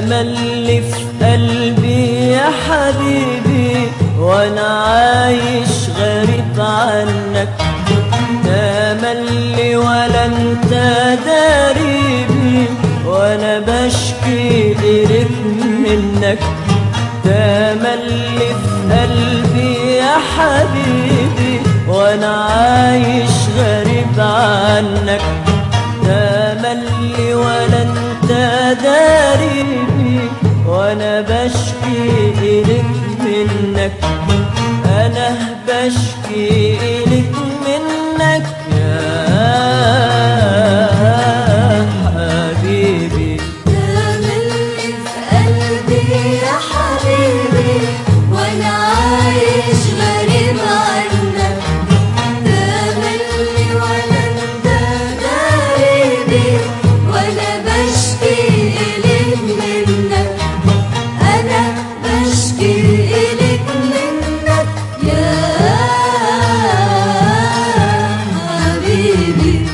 تملي في قلبي يا حبيبي وانا عايش غريب عنك تملي ولا انت داريبي وانا بشكي غيرك منك تملي في قلبي يا حبيبي وانا عايش غريب عنك تملي ولا انت داريبي وانا بشكي اليك منك انا بشكي اليك منك يا حبيبي تملي في قلبي يا حبيبي وانا عايش غريب عنك تملي ولا انت غريبي وانا بشكي اليك منك انا بشكي اليك منك يا حبيبي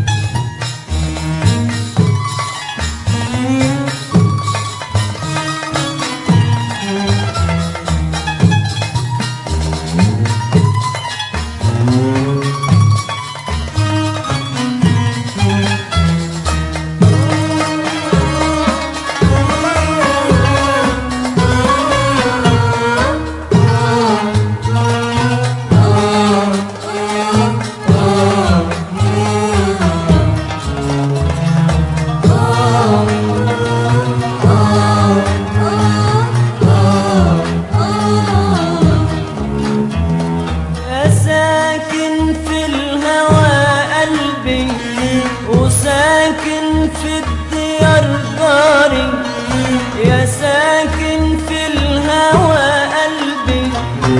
يا ساكن في الهوى قلبي وساكن في الديار داري يا ساكن في الهوى قلبي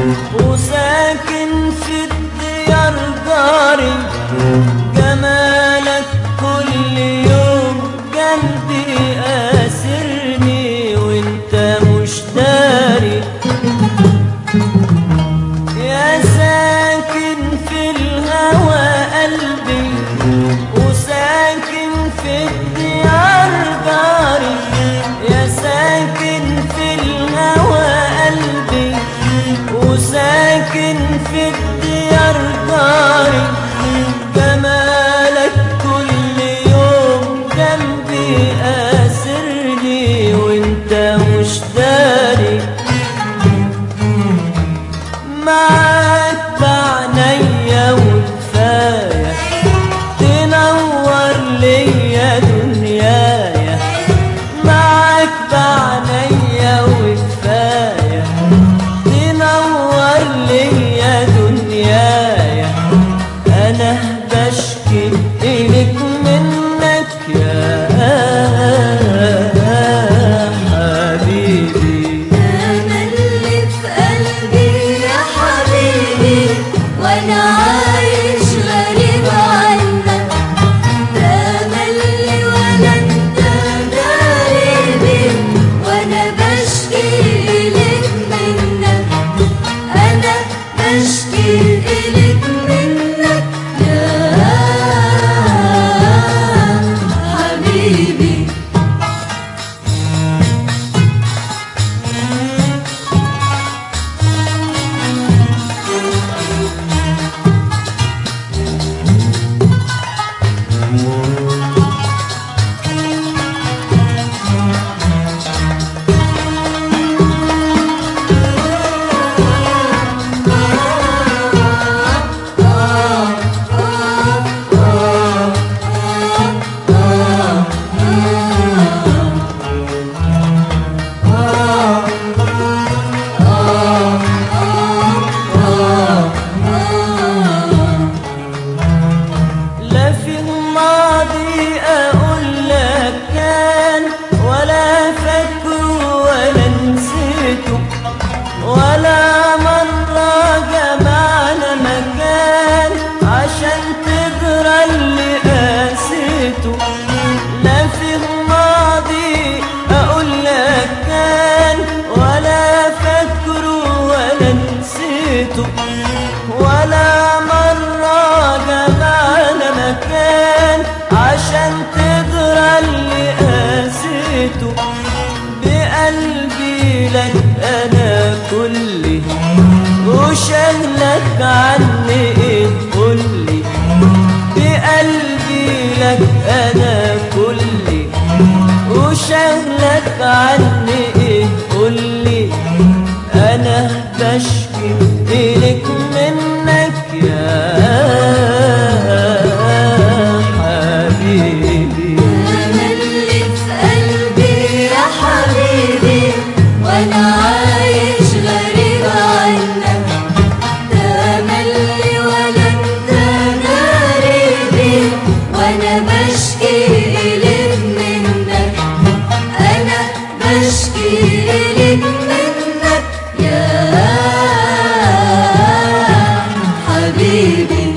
وساكن في الديار داري جمالك كل يوم جنبي أسرني وانت مش داري يا ساكن في الهوى قلبي وساكن في الديار داري يا ساكن في الهوى قلبي وساكن في الديار داري جمالك كل يوم جنبي أسرني وانت مش داري معاك بعنيا وكفاية تنور ليا دنيايا معاك بعنيا وكفاية تنور ليا دنيايا أنا بشكي إليك منك يا حبيبي تملي في قلبي يا حبيبي وانا عايش غريب عنك تملي ولا انت غريبي وانا بشكي اليك منك انا بشكي اليك منك يا حبيبي لا في الماضي اقول لك كان ولا فاكره ولا نسيته ولا مرة جمعنا مكان عشان تجرى اللي قاسيته لا في الماضي اقول لك كان ولا فاكره ولا نسيته ولا مرة جمعنا مكان عشان تجرى اللي قاسيته بقلبي لك انا كلي وشغلك عني ايه قولي بقلبي لك انا كلي وشغلك عني ايه قولي انا بشكي اليك منك يا حبيبي أنا اللي في قلبي يا حبيبي وأنا عايش غريب عنك تملي ولا أنت غريبي وأنا بشكي إليك منك أنا بشكي إليك منك يا حبيبي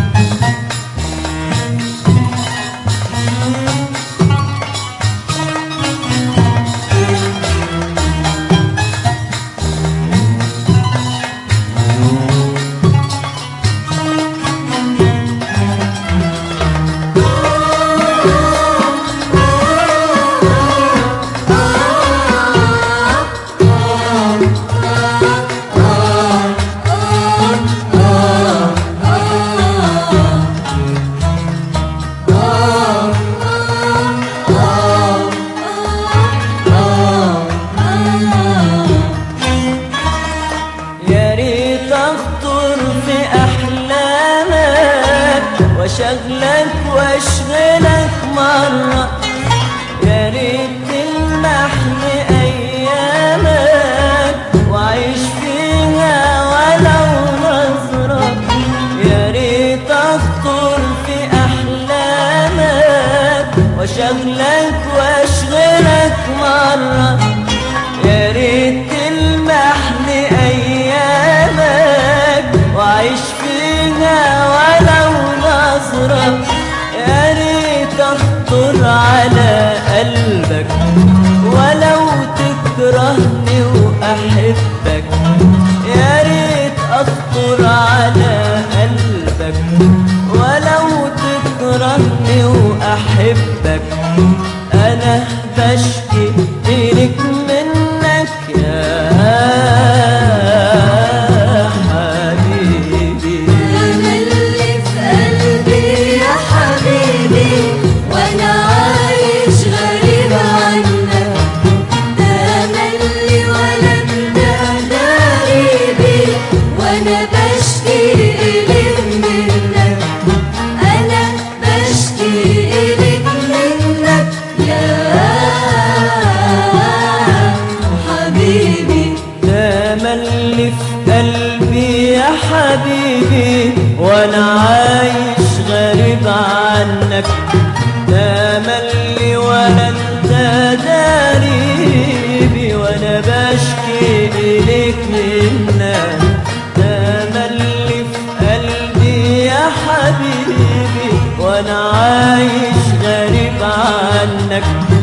يا ريت اخطر في احلامك واشغلك واشغلك مره يا ريت تلمحني ايامك واعيش فيها ولو نظره يا ريت اخطر في احلامك واشغلك واشغلك مره يا ريت تلمحني ايامك واعيش فيها ولو نظرة يا ريت اخطر على قلبك ولو تكرهني واحبك يا ريت اخطر على قلبك ولو تكرهني واحبك انا بشكي اليك منك يا حبيبي أنا اللي في قلبي يا حبيبي وأنا عايش غريب عنك تملي ولا أنت غريبي وأنا بشكي إليك منك أنا بشكي إليك منك يا حبيبي تملي في قلبي يا حبيبي وانا عايش غريب عنك تملي ولا انت داريبي وانا بشكي اليك منك تملي في قلبي يا حبيبي وانا عايش غريب عنك